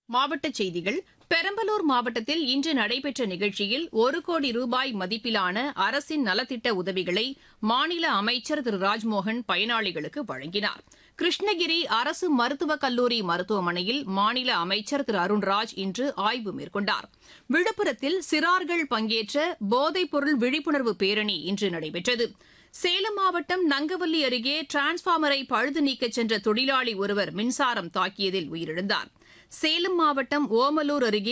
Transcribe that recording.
மாவட்டச் செய்திகள் பெரம்பலூர் மாவட்டத்தில் இன்று நடைபெற்ற நிகழ்ச்சியில் ஒரு கோடி ரூபாய் மதிப்பிலான அரசின் நலத்திட்ட உதவிகளை மாநில அமைச்சர் திரு ராஜ்மோகன் பயனாளிகளுக்கு வழங்கினார் கிருஷ்ணகிரி அரசு மருத்துவக் கல்லூரி மருத்துவமனையில் மாநில அமைச்சர் திரு அருண்ராஜ் இன்று ஆய்வு மேற்கொண்டார் விழுப்புரத்தில் சிறார்கள் பங்கேற்ற போதைப்பொருள் விழிப்புணர்வு பேரணி இன்று நடைபெற்றது சேலம் மாவட்டம் நங்கவல்லி அருகே டிரான்ஸ்பார்மரை பழுது நீக்கச் சென்ற தொழிலாளி ஒருவர் மின்சாரம் தாக்கியதில் உயிரிழந்தார் சேலம் மாவட்டம் ஓமலூர் அருகே